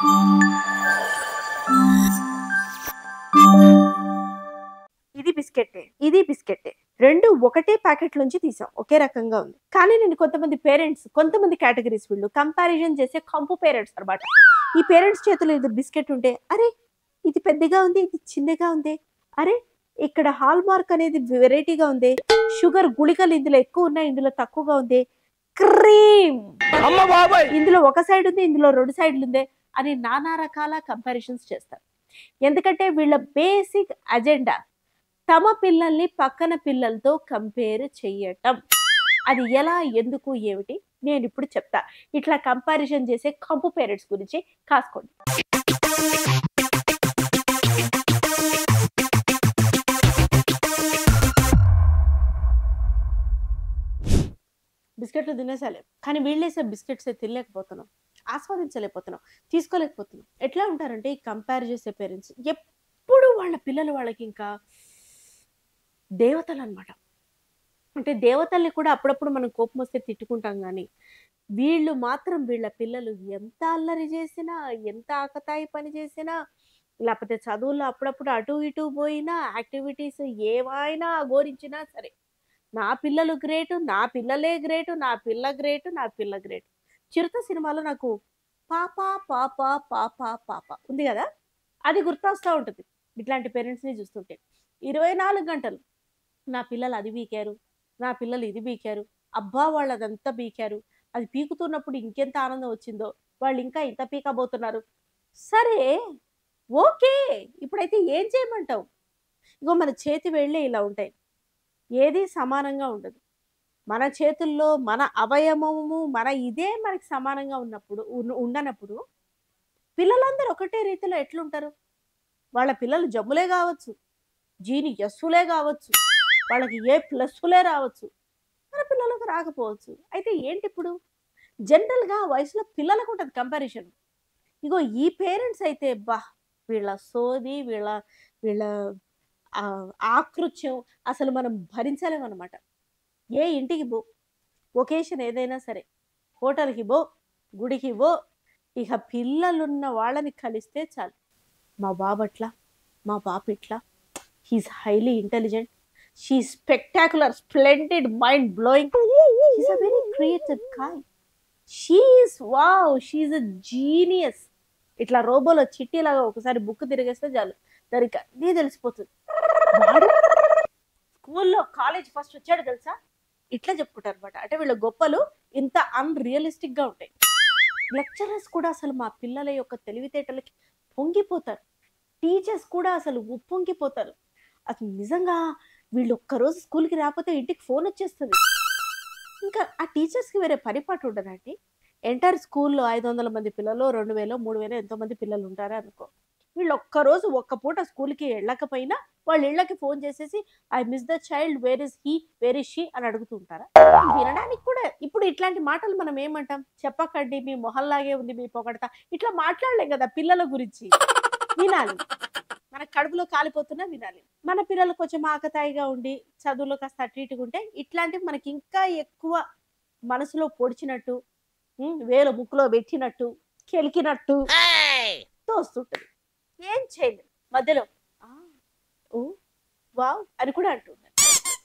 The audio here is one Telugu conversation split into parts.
ఇది బిస్కెట్ ఇది బిస్కెట్ రెండు ఒకటే ప్యాకెట్ నుంచి తీసాం ఒకే రకంగా ఉంది కానీ నేను కొంతమంది పేరెంట్స్ కొంతమంది కేటగిరీస్ వీళ్ళు కంపారిజన్ చేసే కంపు పేరెంట్స్ అన్నమాట ఈ పేరెంట్స్ చేతిలో ఇది బిస్కెట్ ఉంటే అరే ఇది పెద్దగా ఉంది ఇది చిన్నగా ఉంది అరే ఇక్కడ హాల్ మార్క్ అనేది వెరైటీగా ఉంది షుగర్ గుళికలు ఇందులో ఎక్కువ ఉన్నాయి ఇందులో తక్కువగా ఉంది క్రీమ్ ఇందులో ఒక సైడ్ ఉంది ఇందులో రెండు సైడ్లు ఉంది అని నానా రకాల కంపారిజన్స్ చేస్తారు ఎందుకంటే వీళ్ళ బేసిక్ అజెండా తమ పిల్లల్ని పక్కన పిల్లలతో కంపేర్ చెయ్యటం అది ఎలా ఎందుకు ఏమిటి నేను ఇప్పుడు చెప్తా ఇట్లా కంపారిజన్ చేసే కంపు పేరెంట్స్ గురించి కాసుకోండి బిస్కెట్లు తినేసాలే కానీ వీళ్ళేసే బిస్కెట్స్ తినలేకపోతున్నాం ఆస్వాదించలేకపోతున్నాం తీసుకోలేకపోతున్నాం ఎట్లా ఉంటారంటే ఈ కంపేర్ చేసే పేరెంట్స్ ఎప్పుడు వాళ్ళ పిల్లలు వాళ్ళకి ఇంకా దేవతలు అనమాట అంటే దేవతల్ని కూడా అప్పుడప్పుడు మనం కోపం వస్తే తిట్టుకుంటాం కానీ వీళ్ళు మాత్రం వీళ్ళ పిల్లలు ఎంత అల్లరి చేసినా ఎంత ఆకతాయి పని చేసినా లేకపోతే చదువుల్లో అప్పుడప్పుడు అటు ఇటు పోయినా యాక్టివిటీస్ ఏమైనా అఘోరించినా సరే నా పిల్లలు గ్రేటు నా పిల్లలే గ్రేటు నా పిల్ల గ్రేటు నా పిల్ల గ్రేట్ చిరుత సినిమాలో నాకు పాప పాప పాప పాప ఉంది కదా అది గుర్తొస్తూ ఉంటుంది ఇట్లాంటి పేరెంట్స్ని చూస్తుంటే ఇరవై నాలుగు గంటలు నా పిల్లలు అది బీకారు నా పిల్లలు ఇది బీకారు అబ్బా వాళ్ళు అదంతా బీకారు అది పీకుతున్నప్పుడు ఇంకెంత ఆనందం వచ్చిందో వాళ్ళు ఇంకా ఇంత పీకబోతున్నారు సరే ఓకే ఇప్పుడైతే ఏం చేయమంటావు ఇగో మన చేతి వేళ్ళే ఇలా ఉంటాయి ఏది సమానంగా ఉండదు మన చేతుల్లో మన అవయవము మన ఇదే మనకి సమానంగా ఉన్నప్పుడు ఉన్న- ఉండనప్పుడు పిల్లలందరూ ఒకటే రీతిలో ఎట్లుంటారు వాళ్ళ పిల్లలు జమ్ములే కావచ్చు జీని ఎస్సులే కావచ్చు వాళ్ళకి ఏ ప్లస్సులే రావచ్చు మన పిల్లలకు రాకపోవచ్చు అయితే ఏంటి ఇప్పుడు జనరల్గా ఆ వయసులో పిల్లలకు ఉంటుంది కంపారిజన్ ఇగో ఈ పేరెంట్స్ అయితే బా వీళ్ళ సోది వీళ్ళ వీళ్ళ ఆ, ఆకృత్యం అసలు మనం భరించలేము అనమాట ఏ ఇంటికి పో ఒకేషన్ ఏదైనా సరే హోటల్కి పో గుడికి పో ఇక పిల్లలున్న వాళ్ళని కలిస్తే చాలు మా బాబు అట్లా మా పాప ఇట్లా he's highly intelligent she spectacular splendid mind blowing he's a very creative కాయ్ she's wow she's a genius ఇట్లా రోబోలో చిట్టీలాగా ఒకసారి బుక్ తిరిగేస్తే చాలు దానికి అన్నీ తెలిసిపోతుంది వాడు స్కూల్లో కాలేజ్ ఫస్ట్ వచ్చాడు తెలుసా ఇట్లా చెప్పుకుంటారు అనమాట అంటే వీళ్ళ గొప్పలు ఇంత అన్రియలిస్టిక్ గా ఉంటాయి లెక్చరర్స్ కూడా అసలు మా పిల్లల యొక్క తెలివితేటలకి పొంగిపోతారు టీచర్స్ కూడా అసలు ఉప్పొంగిపోతారు అసలు నిజంగా వీళ్ళు ఒక్కరోజు స్కూల్కి రాకపోతే ఇంటికి ఫోన్ వచ్చేస్తుంది ఇంకా ఆ టీచర్స్కి వేరే పరిపాటు ఉండదండి ఎంటైర్ స్కూల్లో ఐదు వందల మంది పిల్లలు రెండు వేలు మూడు వేలు ఎంతో మంది పిల్లలు ఉంటారా అనుకో వీళ్ళు ఒక్కరోజు ఒక్క పూట స్కూల్కి వెళ్ళకపోయినా వాళ్ళ ఇళ్ళకి ఫోన్ చేసేసి I miss the child where is he where is she అని అడుగుతూ ఉంటారా వినడానికి కూడా ఇప్పుడు ఇట్లాంటి మాటలు మనం ఏమంటాం చెప్పకండి మీ మొహల్లాగే ఉంది మీ పొగడతా ఇట్లా మాట్లాడలేం కదా పిల్లల గురించి వినాలి మన కడుపులో కాలిపోతున్నా వినాలి మన పిల్లలు కొంచెం ఆకతాయిగా ఉండి చదువులో కాస్త అటు ఇటుగా ఉంటే ఇట్లాంటివి మనకి ఇంకా ఎక్కువ మనసులో పొడిచినట్టు ఉమ్, వేలు ముక్కులో పెట్టినట్టు కెలికినట్టు తోస్తుంటది ఏం చేయలేదు మధ్యలో "ఆ, ఓ వావ్ అని కూడా అంటున్నారు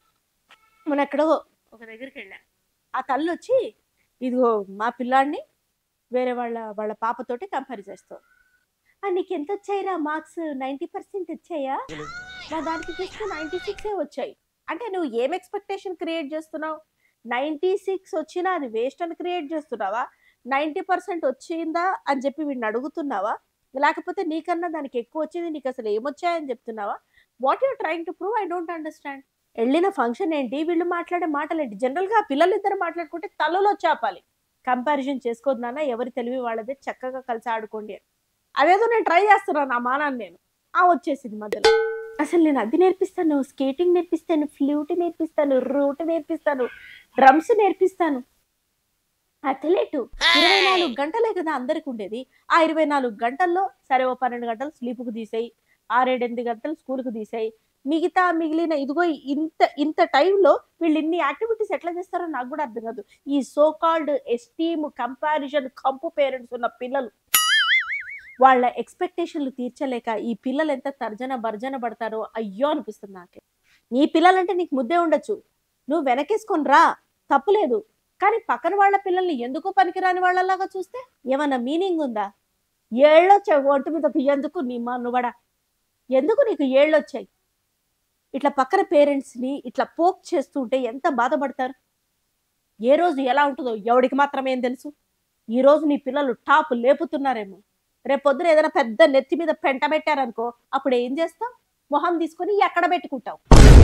మన ఎక్కడో ఒక దగ్గరికి వెళ్ళా ఆ తల్లి వచ్చి ఇదిగో మా పిల్లాడిని వేరే వాళ్ళ వాళ్ళ పాపతోటి కంపేర్ చేస్తాం "ఆ, నీకు ఎంత వచ్చాయిరా మార్క్స్ నైంటీ పర్సెంట్ వచ్చాయా నా దానికి జస్ట్ నైంటీ సిక్సే వచ్చాయి అంటే నువ్వు ఏం ఎక్స్పెక్టేషన్ క్రియేట్ చేస్తున్నావు నైంటీ సిక్స్ వచ్చినా అది వేస్ట్ అని క్రియేట్ చేస్తున్నావా నైంటీ పర్సెంట్ వచ్చిందా అని చెప్పి వీడిని అడుగుతున్నావా లేకపోతే నీకన్నా దానికి ఎక్కువ వచ్చింది నీకు అసలు ఏమొచ్చాయని చెప్తున్నావా what you're trying to prove I don't understand వెళ్ళిన ఫంక్షన్ ఏంటి వీళ్ళు మాట్లాడే మాటలు ఏంటి జనరల్గా పిల్లలు ఇద్దరు మాట్లాడుకుంటే తలలో చాపాలి కంపారిజన్ చేసుకోదు నాన్న ఎవరి తెలివి వాళ్ళదే చక్కగా కలిసి ఆడుకోండి అని అదేదో నేను ట్రై చేస్తున్నాను ఆ మానాన్ని నేను ఆ వచ్చేసింది మధ్యలో అసలు నేను అది నేర్పిస్తాను స్కేటింగ్ నేర్పిస్తాను ఫ్లూట్ నేర్పిస్తాను రూట్ నేర్పిస్తాను డ్రమ్స్ నేర్పిస్తాను అథ్లెట్ ఇరవై నాలుగు గంటలే కదా అందరికి ఉండేది ఆ ఇరవై నాలుగు గంటల్లో సరే ఓ పన్నెండు గంటలు స్లీప్కు తీసేయి ఆరేడెనిమిది గంటలు స్కూల్కి తీసేయి మిగతా మిగిలిన ఇదిగో ఇంత ఇంత టైంలో వీళ్ళు ఇన్ని యాక్టివిటీస్ ఎట్లా చేస్తారో నాకు కూడా అర్థం కాదు ఈ సో కాల్డ్ ఎస్టీమ్ కంపారిజన్ కంపు పేరెంట్స్ ఉన్న పిల్లలు వాళ్ళ ఎక్స్పెక్టేషన్లు తీర్చలేక ఈ పిల్లలు ఎంత తర్జన భర్జన పడతారో అయ్యో అనిపిస్తుంది నాకే నీ పిల్లలంటే నీకు ముద్దే ఉండొచ్చు నువ్వు వెనకేసుకొని రా తప్పులేదు కానీ పక్కన వాళ్ళ పిల్లల్ని ఎందుకు పనికిరాని వాళ్ళలాగా చూస్తే ఏమన్నా మీనింగ్ ఉందా ఏళ్ళొచ్చాయి ఒంటి మీద ఎందుకు నీ మనువడ ఎందుకు నీకు ఏళ్ళొచ్చాయి ఇట్లా పక్కన పేరెంట్స్ని ఇట్లా పోక్ చేస్తుంటే ఎంత బాధపడతారు ఏ రోజు ఎలా ఉంటుందో ఎవడికి మాత్రమే ఏం తెలుసు ఈ రోజు నీ పిల్లలు టాప్ లేపుతున్నారేమో రేపు పొద్దున ఏదైనా పెద్ద నెత్తి మీద పెంట పెట్టారనుకో అప్పుడు ఏం చేస్తావు మొహం తీసుకొని ఎక్కడ పెట్టుకుంటావు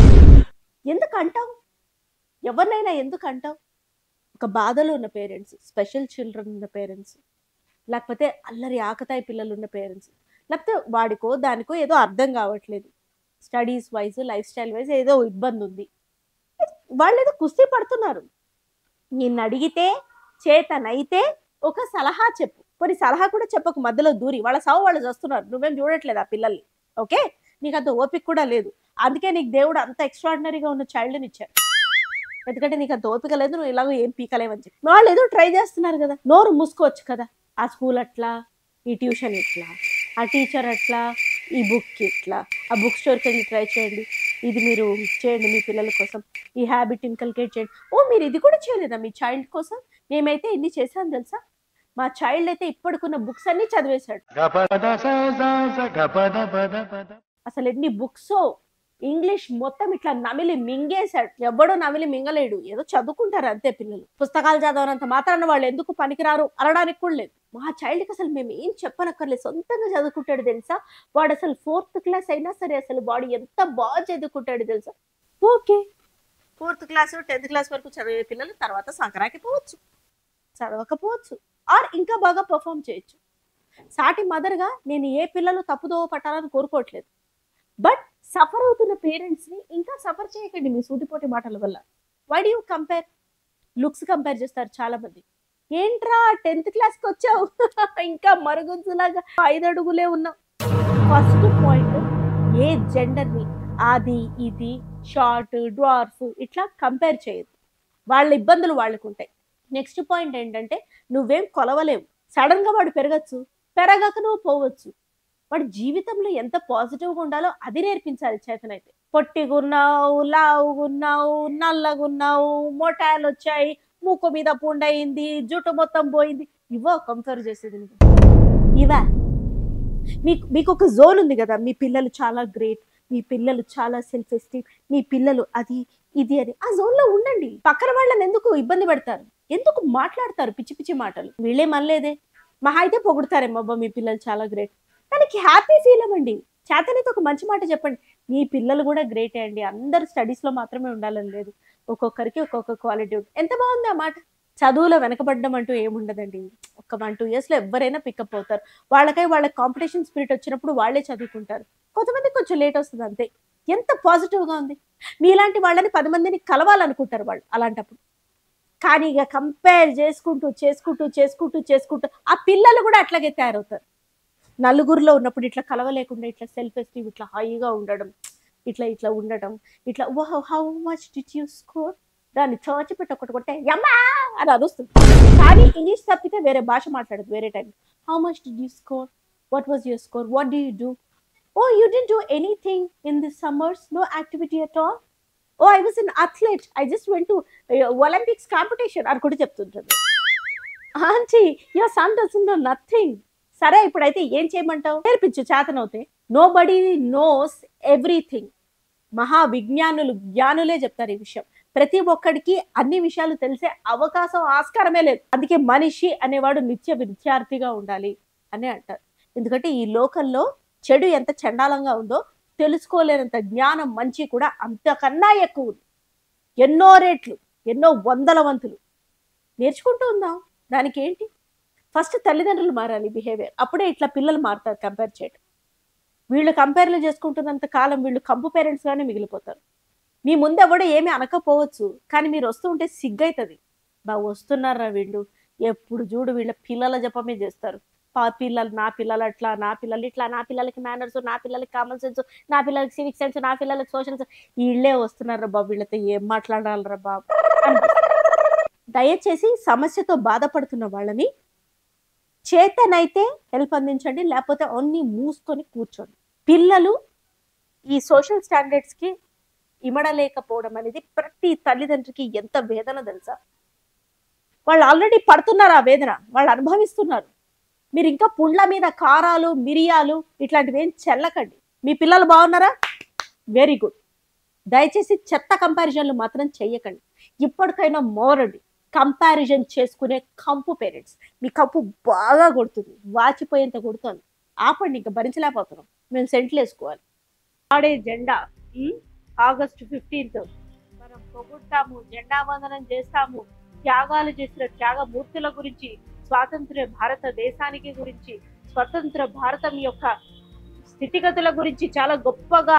ఎందుకు అంటావు ఎవరినైనా ఎందుకు అంటావు ఒక బాధలో ఉన్న పేరెంట్స్ స్పెషల్ చిల్డ్రన్ ఉన్న పేరెంట్స్ లేకపోతే అల్లరి ఆకతాయి పిల్లలు ఉన్న పేరెంట్స్ లేకపోతే వాడికో దానికో ఏదో అర్థం కావట్లేదు studies wise life style wise ఏదో ఇబ్బంది ఉంది వాళ్ళు ఏదో కుస్తీ పడుతున్నారు నిన్ను అడిగితే చేతనైతే ఒక సలహా చెప్పు కొన్ని సలహా కూడా చెప్పకు మధ్యలో దూరి వాళ్ళ సావు వాళ్ళు చేస్తున్నారు నువ్వేం చూడట్లేదు ఆ పిల్లల్ని ఓకే నీకు అంత ఓపిక కూడా లేదు అందుకే నీకు దేవుడు అంత ఎక్స్ట్రాడినరీగా ఉన్న చైల్డ్ని ఇచ్చారు ఎందుకంటే నీకు అంత ఓపిక లేదు నువ్వు ఇలాగో ఏం పీకలేవని చెప్పి వాళ్ళు ఏదో ట్రై చేస్తున్నారు కదా నోరు మూసుకోవచ్చు కదా ఆ స్కూల్ అట్లా ఈ ట్యూషన్ ఇట్లా ఆ టీచర్ అట్లా ఈ బుక్ ఇట్లా ఆ బుక్ స్టోర్కి వెళ్ళి ట్రై చేయండి ఇది మీరు చేయండి మీ పిల్లల కోసం ఈ హ్యాబిట్ ఇన్కల్కేట్ చేయండి ఓ మీరు ఇది కూడా చేయలేదా మీ చైల్డ్ కోసం మేమైతే ఇన్ని చేశాను తెలుసా మా చైల్డ్ అయితే ఇప్పటికున్న బుక్స్ అన్ని చదివేశాడు గపద స స స గపద పద పద అసలు ఎన్ని బుక్స్ ఇంగ్లీష్ మొత్తం ఇట్లా నమిలి మింగేశాడు ఎవడో నమిలి మింగలేడు ఏదో చదువుకుంటారు అంతే పిల్లలు పుస్తకాలు చదవనంత మాత్రాన వాళ్ళు ఎందుకు పనికిరారు అనడానికి కూడా లేదు మా చైల్డ్కి అసలు మేము ఏం చెప్పనక్కర్లేదు సొంతంగా చదువుకుంటాడు తెలుసా వాడు అసలు ఫోర్త్ క్లాస్ అయినా సరే అసలు వాడు ఎంత బాగా చదువుకుంటాడు తెలుసా okay fourth class tenth class వరకు చదివే పిల్లలు తర్వాత సంక్రాంతి పోవచ్చు చదవకపోవచ్చు ఆర్ ఇంకా బాగా పర్ఫామ్ చేయొచ్చు సాటి మదర్గా నేను ఏ పిల్లలు తప్పుదోవ పట్టాలని కోరుకోవట్లేదు బట్ సఫర్ అవుతున్న పేరెంట్స్ని ఇంకా సఫర్ చేయకండి మీ సూటిపోటి మాటల వల్ల why do compare looks compare చేస్తారు చాలా మంది ఏంట్రా టెన్త్ క్లాస్కి వచ్చావు ఇంకా మరుగుజ్జులాగా ఐదు అడుగులే ఉన్నావు ఫస్ట్ పాయింట్ ఏ జెండర్ని అది ఇది షార్ట్ డ్వార్ఫ్ ఇట్లా కంపేర్ చేయదు వాళ్ళ ఇబ్బందులు వాళ్ళకు ఉంటాయి నెక్స్ట్ పాయింట్ ఏంటంటే నువ్వేం కొలవలేవు సడన్గా వాడు పెరగచ్చు పెరగక నువ్వు పోవచ్చు వాడి జీవితంలో ఎంత పాజిటివ్గా ఉండాలో అది నేర్పించాలి చేతనైతే పొట్టిగున్నావు లావుగున్నావు నల్లగున్నావు మోటాలు వచ్చాయి ముక్కు మీద పుండయింది జుట్టు మొత్తం పోయింది ఇవో కంపేర్ చేసేది నువ్వు ఇవా మీకు మీకు ఒక జోన్ ఉంది కదా మీ పిల్లలు చాలా గ్రేట్ మీ పిల్లలు చాలా సెల్ఫ్ ఎస్టీమ్ మీ పిల్లలు అది ఇది అని ఆ జోన్ లో ఉండండి పక్కన వాళ్ళని ఎందుకు ఇబ్బంది పెడతారు ఎందుకు మాట్లాడతారు పిచ్చి పిచ్చి మాటలు వీళ్ళే మనలేదే మహా అయితే పొగుడతారేమో అబ్బా మీ పిల్లలు చాలా గ్రేట్ దానికి హ్యాపీ ఫీల్ అవ్వండి చేతనైతే ఒక మంచి మాట చెప్పండి మీ పిల్లలు కూడా గ్రేటే అండి అందరు స్టడీస్ లో మాత్రమే ఉండాలని లేదు ఒక్కొక్కరికి ఒక్కొక్క క్వాలిటీ ఉంటుంది ఎంత బాగుంది ఆ మాట చదువులో వెనకబడ్డం అంటూ ఏముండదండి ఒక వన్ టూ ఇయర్స్ లో ఎవరైనా పికప్ అవుతారు వాళ్ళకై వాళ్ళ కాంపిటీషన్ స్పిరిట్ వచ్చినప్పుడు వాళ్ళే చదువుకుంటారు కొంతమంది కొంచెం లేట్ వస్తుంది అంతే ఎంత పాజిటివ్ గా ఉంది మీలాంటి వాళ్ళని పది మందిని కలవాలనుకుంటారు వాళ్ళు అలాంటప్పుడు కానీ ఇక కంపేర్ చేసుకుంటూ చేసుకుంటూ చేసుకుంటూ చేసుకుంటూ ఆ పిల్లలు కూడా అట్లాగే తయారవుతారు నలుగురిలో ఉన్నప్పుడు ఇట్లా కలవలేకుండా ఇట్లా సెల్ఫ్ ఎస్టీమ్ ఇట్లా హైగా ఉండడం ఇట్లా ఇట్లా ఉండడం ఇట్లా oh how much did you score దాన్ని చర్చి పెట్టి ఒకటి కొట్టే యమ్మా అని అరుస్తుంది కానీ ఇంగ్లీష్ తప్పితే వేరే భాష మాట్లాడదు వేరే time how much did you score what was your score what do you do oh you d do anything in this summers no activity at all oh I was in athlete I just went to Olympics competition అని కూడా చెప్తుంటుంది aunty your son doesn't no nothing సరే ఇప్పుడైతే ఏం చేయమంటావు నేర్పించు చేతనవుతే నో బడీ నోస్ ఎవ్రీథింగ్ మహా విజ్ఞానులు జ్ఞానులే చెప్తారు ఈ విషయం ప్రతి ఒక్కడికి అన్ని విషయాలు తెలిసే అవకాశం ఆస్కారమే లేదు అందుకే మనిషి అనేవాడు నిత్య విద్యార్థిగా ఉండాలి అని అంటారు ఎందుకంటే ఈ లోకంలో చెడు ఎంత చండాలంగా ఉందో తెలుసుకోలేనంత జ్ఞానం మంచి కూడా అంతకన్నా ఎక్కువ ఉంది ఎన్నో రేట్లు ఎన్నో వందల వంతులు నేర్చుకుంటూ ఉందాం దానికి ఏంటి ఫస్ట్ తల్లిదండ్రులు మారాలి బిహేవియర్ అప్పుడే ఇట్లా పిల్లలు మారుతారు కంపేర్ చేయడం వీళ్ళు కంపేర్లు చేసుకుంటున్నంత కాలం వీళ్ళు కంపు పేరెంట్స్ గానే మిగిలిపోతారు మీ ముందు ఎవడో ఏమీ అనకపోవచ్చు కానీ మీరు వస్తూ ఉంటే సిగ్గైతుంది బా వస్తున్నారా వీళ్ళు ఎప్పుడు చూడు వీళ్ళ పిల్లల జపమే చేస్తారు పా పిల్లలు నా పిల్లలు అట్లా నా పిల్లలు ఇట్లా నా పిల్లలకి మేనర్స్ నా పిల్లలకి కామన్ సెన్స్ నా పిల్లలకి సివిక్ సెన్స్ నా పిల్లలకి సోషల్ సెన్స్ వీళ్ళే వస్తున్నారా బాబు వీళ్ళతో ఏం మాట్లాడాలరా బాబు అనిపిస్తుంది. దయచేసి సమస్యతో బాధపడుతున్న వాళ్ళని చేతనైతే హెల్ప్ అందించండి లేకపోతే అన్ని మూసుకొని కూర్చోండి పిల్లలు ఈ సోషల్ స్టాండర్డ్స్కి ఇమడలేకపోవడం అనేది ప్రతి తల్లిదండ్రికి ఎంత వేదన తెలుసా వాళ్ళు ఆల్రెడీ పడుతున్నారు ఆ వేదన వాళ్ళు అనుభవిస్తున్నారు మీరు ఇంకా పుండ్ల మీద కారాలు మిరియాలు ఇట్లాంటివి ఏం చల్లకండి మీ పిల్లలు బాగున్నారా వెరీ గుడ్ దయచేసి చెత్త కంపారిజన్లు మాత్రం చెయ్యకండి ఇప్పటికైనా మోరండి కంపారిజన్ చేసుకునే కంపు పేరెంట్స్ మీ కంపు బాగా కొడుతుంది వాచిపోయేంత కొడుతుంది ఆపండి ఇంకా భరించలేకపోతున్నాం మేము సెంట్లు వేసుకోవాలి ఆడే జెండా ఉమ్, ఆగస్టు ఫిఫ్టీన్త్ మనం పొగుడతాము జెండా వందనం చేస్తాము త్యాగాలు చేసిన త్యాగమూర్తుల గురించి స్వాతంత్ర భారతదేశానికి గురించి స్వతంత్ర భారతం యొక్క స్థితిగతుల గురించి చాలా గొప్పగా